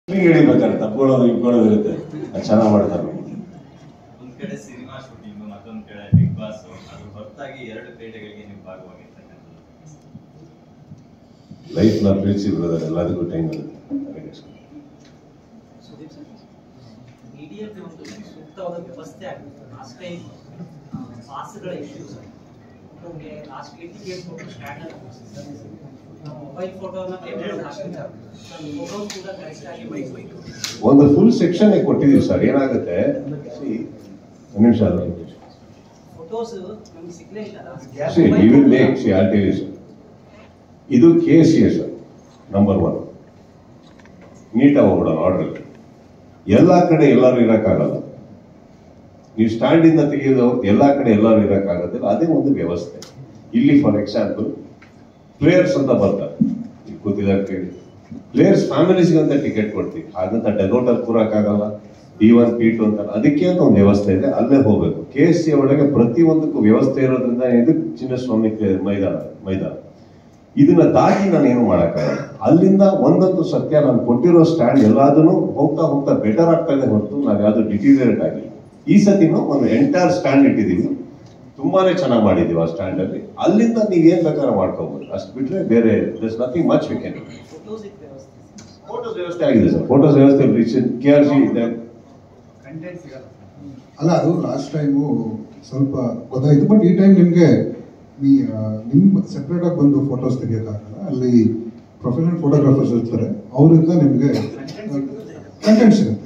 ಹಿಡಿಬೇಕಾದ್ರೆ ತಪ್ಕೊಳ್ಳೋದು ಇಟ್ಕೊಳ್ಳೋದು ಇರುತ್ತೆ ಅದು ಚೆನ್ನಾಗಿ ಮಾಡ್ತಾರೆ ಒಂದ್ ಕಡೆ ಸಿನಿಮಾ ಶೂಟಿಂಗ್ ಮತ್ತೊಂದ್ ಕಡೆ ಬಿಗ್ ಬಾಸ್ ಅದು ಹೊರತಾಗಿ ಎರಡು ಕ್ರೀಡೆಗಳಿಗೆ ನೀವು ಭಾಗವಾಗಿರ್ತಕ್ಕಂಥದ್ದು ಲೈಫ್ ನ ಪ್ರೀತಿ ಬ್ರದರ್ ಎಲ್ಲದಕ್ಕೂ ಟೈಮ್ ಇರುತ್ತೆ ಸುದೀಪ್ ಸರ್ ಮೀಡಿಯಾಕ್ಕೆ ಒಂದು ಸೂಕ್ತವಾದ ವ್ಯವಸ್ಥೆ ಆಗಬೇಕು ಲಾಸ್ಟ್ ಟೈಮ್ ಪಾಸ್ಗಳ ಇಶ್ಯೂಸ್ ನಮಗೆ ಲಾಸ್ಟ್ ಟಿಕೆಟ್ ಕೊಟ್ಟು ಸ್ಟ್ಯಾಂಡರ್ಡ್ ಮೊಬೈಲ್ ಫೋಟೋನ ಫೋಟೋಸ್ ಕೂಡ ಕರೆಕ್ಟ್ ಆಗಿ ಒಂದು ಫುಲ್ ಸೆಕ್ಷನ್ ಕೊಟ್ಟಿದೀವಿ ಸರ್ ಏನಾಗುತ್ತೆ see, ಒಂದ್ ನಿಮಿಷ ಅಲ್ಲ ಫೋಟೋಸ್ ನಮ್ಗೆ ಸಿಗ್ಲೇ ಇಲ್ಲ See, he will make, see, I'll tell you, sir. ಇದು K C S number one ನೀಟಾಗಿ ಹೋಗ್ಬಿಡೋಣ ಆರ್ಡರ್ ಎಲ್ಲ ಕಡೆ ಎಲ್ಲರೂ ಇರೋಕ್ಕಾಗಲ್ಲ ನೀವು ಸ್ಟ್ಯಾಂಡ್ ಇಂದ ತೆಗೆಯೋದು ಎಲ್ಲ ಕಡೆ ಎಲ್ಲರೂ ಇರೋಕ್ಕಾಗೋದಿಲ್ಲ ಅದೇ ಒಂದು ವ್ಯವಸ್ಥೆ ಇಲ್ಲಿ ಫಾರ್ ಎಕ್ಸಾಂಪಲ್ ಪ್ಲೇಯರ್ಸ್ ಅಂತ ಬರ್ತಾರೆ ಇಲ್ಲಿ ಕೂತಿದ್ದಾರೆ ಕೇಳಿ ಪ್ಲೇಯರ್ಸ್ ಫ್ಯಾಮಿಲೀಸ್ಗೆ ಅಂತ ಟಿಕೆಟ್ ಕೊಡ್ತೀವಿ ಹಾಗಂತ ಡೆಗೋಟಲ್ಲಿ ಕೂರಕ್ಕಾಗಲ್ಲ ಡಿ ಒನ್ ಪಿ ಟು ಅಂತ ಅದಕ್ಕೆ ಅಂತ ಒಂದು ವ್ಯವಸ್ಥೆ ಇದೆ ಅಲ್ಲೇ ಹೋಗ್ಬೇಕು ಕೆ ಎಸ್ ಸಿ ಒಳಗೆ ಪ್ರತಿಯೊಂದಕ್ಕೂ ವ್ಯವಸ್ಥೆ ಇರೋದ್ರಿಂದ ಇದು ಚಿನ್ನಸ್ವಾಮಿ ಕ್ಲೇ- ಮೈದಾನ ಮೈದಾನ ಇದನ್ನ ದಾಟಿ ನಾನು ಏನು ಮಾಡಕ್ಕಾಗಲ್ಲ ಅಲ್ಲಿಂದ ಒಂದಂತೂ ಸತ್ಯ ನಾನು ಕೊಟ್ಟಿರೋ ಸ್ಟ್ಯಾಂಡ್ ಎಲ್ಲಾದನ್ನು ಹೋಗ್ತಾ ಹೋಗ್ತಾ ಬೆಟರ್ ಆಗ್ತಾ ಇದೆ ಹೊರತು ನಾವು ಯಾವ್ದು ಡಿಟೀರಿಯರೇಟ್ ಆಗಿಲ್ಲ ಈ ಸತಿನೂ ಒಂದು ಎಂಟೈರ್ ಸ್ಟ್ಯಾಂಡ್ ಇಟ್ಟಿದ್ದೀವಿ ತುಂಬಾನೇ ಚೆನ್ನಾಗಿ ಮಾಡಿದೀವಿ ಆ ಸ್ಟ್ಯಾಂಡ್ ಅಲ್ಲಿ ಅಲ್ಲಿಂದ ನೀವು ಏನ್ ಬೇಕಾದ್ರೆ ಮಾಡ್ಕೋಬಹುದು ಅಷ್ಟು ಬಿಟ್ರೆ ಬೇರೆ nothing much we can photos ವ್ಯವಸ್ಥೆ ಫೋಟೋಸ್ ವ್ಯವಸ್ಥೆ ಆಗಿದೆ ಸರ್ ಫೋಟೋಸ್ ವ್ಯವಸ್ಥೆ ಕೆ ಆರ್ ಸಿ ಇದೆ ಅಲ್ಲ ಅದು ಲಾಸ್ಟ್ ಟೈಮು ಸ್ವಲ್ಪ ಗೊತ್ತಾಯ್ತು ಬಟ್ ಈ ಟೈಮ್ ನಿಮಗೆ ನೀ ನಿಮ್ ಸೆಪ್ರೇಟ್ ಆಗಿ ಬಂದು ಫೋಟೋಸ್ ತೆಗಿಯೋಕ್ಕಾಗಲ್ಲ ಅಲ್ಲಿ ಪ್ರೊಫೆಷನಲ್ ಫೋಟೋಗ್ರಾಫರ್ಸ್ ಇರ್ತಾರೆ ಅವರಿಂದ ನಿಮಗೆ ಕಂಟೆಂಟ್ ಸಿಗುತ್ತೆ